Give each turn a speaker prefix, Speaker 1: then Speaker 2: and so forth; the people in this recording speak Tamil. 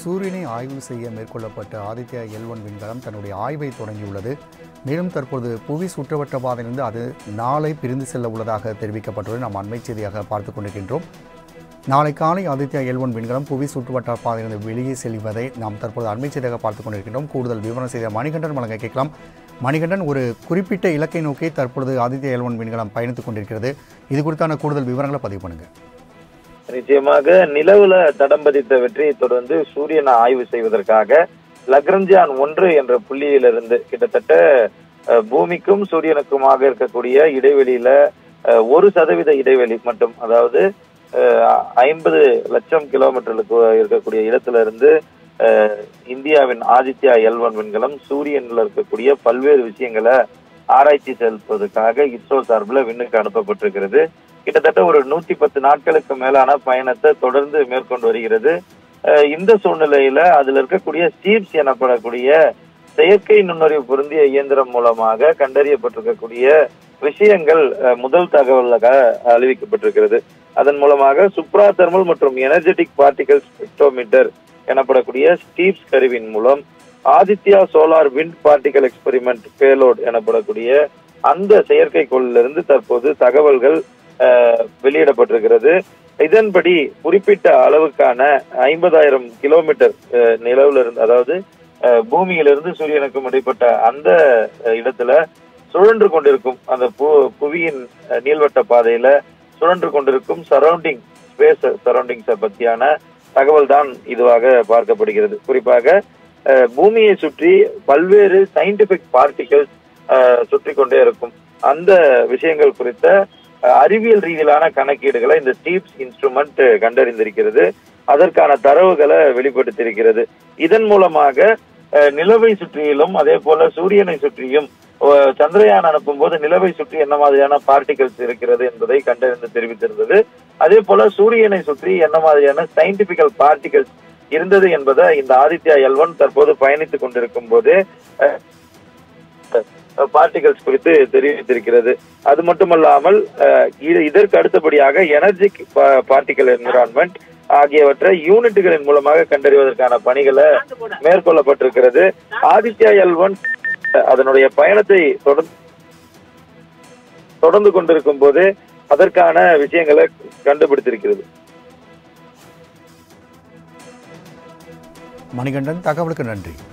Speaker 1: சூரியனை ஆய்வு செய்ய மேற்கொள்ளப்பட்ட ஆதித்யா எல் ஒன் விண்கலம் தன்னுடைய ஆய்வை தொடங்கியுள்ளது மேலும் தற்போது புவி சுற்றுவட்ட பாதையிலிருந்து அது நாளை பிரிந்து செல்ல உள்ளதாக தெரிவிக்கப்பட்டுள்ளது நாம் அண்மை செய்தியாக பார்த்து கொண்டிருக்கின்றோம் நாளை காலை ஆதித்யா எல் ஒன் விண்கலம் புவி சுற்றுவட்ட பாதையிலிருந்து வெளியே செல்வதை நாம் தற்போது அண்மை செய்தியாக பார்த்து கொண்டிருக்கின்றோம் கூடுதல் விவரம் செய்த மணிகண்டன் வழங்க கேட்கலாம் மணிகண்டன் ஒரு குறிப்பிட்ட இலக்கை நோக்கி தற்பொழுது ஆதித்யா எல் ஒன் விண்கலம் பயணித்துக் கொண்டிருக்கிறது இது குறித்தான கூடுதல் விவரங்களை பதிவு பண்ணுங்க
Speaker 2: நிச்சயமாக நிலவுல தடம் பதித்த வெற்றியை தொடர்ந்து சூரியனை ஆய்வு செய்வதற்காக லக்ரஞ்சான் ஒன்று என்ற புள்ளியிலிருந்து கிட்டத்தட்ட அஹ், பூமிக்கும் சூரியனுக்குமாக இருக்கக்கூடிய இடைவெளியில அஹ், ஒரு சதவீத இடைவெளி மட்டும் அதாவது அஹ், ஐம்பது லட்சம் கிலோமீட்டர்களுக்கு இருக்கக்கூடிய இடத்துல இருந்து அஹ், இந்தியாவின் ஆதித்யா எல் ஒன் விண்கலம் சூரியன்ல இருக்கக்கூடிய பல்வேறு விஷயங்களை ஆராய்ச்சி செலுத்துவதற்காக இஸ்ரோ சார்பில் விண்ணுக்கு அனுப்பப்பட்டிருக்கிறது கிட்டத்தட்ட ஒரு நூத்தி பத்து நாட்களுக்கு மேலான பயணத்தை தொடர்ந்து மேற்கொண்டு வருகிறது அஹ் இந்த சூழ்நிலையில அதுல இருக்கக்கூடிய ஸ்டீப்ஸ் எனப்படக்கூடிய செயற்கை நுண்ணறிவு பொருந்திய இயந்திரம் மூலமாக கண்டறியப்பட்டிருக்கக்கூடிய விஷயங்கள் அஹ், முதல் தகவலாக அறிவிக்கப்பட்டிருக்கிறது அதன் மூலமாக சுப்ரா தெர்மல் மற்றும் எனர்ஜெட்டிக் பார்ட்டிகல் ஸ்பெக்ட்ரோமீட்டர் எனப்படக்கூடிய ஸ்டீப்ஸ் கருவியின் மூலம் Aditya solar wind particle experiment payload எனப்படக்கூடிய அந்த செயற்கைக்கோளிலிருந்து தற்போது தகவல்கள் அஹ், வெளியிடப்பட்டிருக்கிறது இதன்படி குறிப்பிட்ட அளவுக்கான ஐம்பதாயிரம் கிலோமீட்டர் அஹ், நிலவுல இருந்து அதாவது அஹ், பூமியிலிருந்து சூரியனுக்கும் இடைப்பட்ட அந்த அஹ், இடத்துல சுழன்று கொண்டிருக்கும் அந்த பு- புவியின் அஹ், நீள்வட்ட பாதையில சுழன்று கொண்டிருக்கும் சரௌண்டிங் ஸ்பேஸ் சரௌண்டிங்ஸை பத்தியான தகவல் தான் இதுவாக பார்க்கப்படுகிறது குறிப்பாக அஹ், பூமியை சுற்றி பல்வேறு சயின்டிபிக் பார்ட்டிகல்ஸ் சுற்றி கொண்டே இருக்கும் அந்த விஷயங்கள் குறித்த அஹ், அறிவியல் ரீதியிலான கணக்கீடுகளை இந்த ஸ்டீப்ஸ் இன்ஸ்ட்ருமெண்ட் கண்டறிந்திருக்கிறது அதற்கான தரவுகளை வெளிப்படுத்தியிருக்கிறது இதன் மூலமாக அஹ், நிலவை சுற்றியிலும் அதே போல சூரியனை சுற்றியும் அஹ், சந்திரயான் அனுப்பும் போது நிலவை சுற்றி என்ன மாதிரியான பார்ட்டிகல்ஸ் இருக்கிறது என்பதை கண்டறிந்து தெரிவித்திருந்தது அதே போல சூரியனை சுற்றி என்ன மாதிரியான சயின்டிபிக்கல் பார்ட்டிகல்ஸ் இருந்தது என்பதை இந்த ஆதித்யா எல் ஒன் தற்போது பயணித்துக் கொண்டிருக்கும் போது பார்ட்டிகல்ஸ் குறித்து தெரிவித்திருக்கிறது அது மட்டுமல்லாமல் அஹ், இது- இதற்கு அடுத்தபடியாக எனர்ஜிக் பார்ட்டிகல் என்விரான்மெண்ட் ஆகியவற்றை யூனிட்டுகளின் மூலமாக கண்டறிவதற்கான பணிகளை மேற்கொள்ளப்பட்டிருக்கிறது ஆதித்யா எல் ஒன் அதனுடைய பயணத்தை தொடர்ந்து தொடர்ந்து கொண்டிருக்கும் போது அதற்கான விஷயங்களை கண்டுபிடித்திருக்கிறது
Speaker 1: மணிகண்டன் தகவலுக்கு நன்றி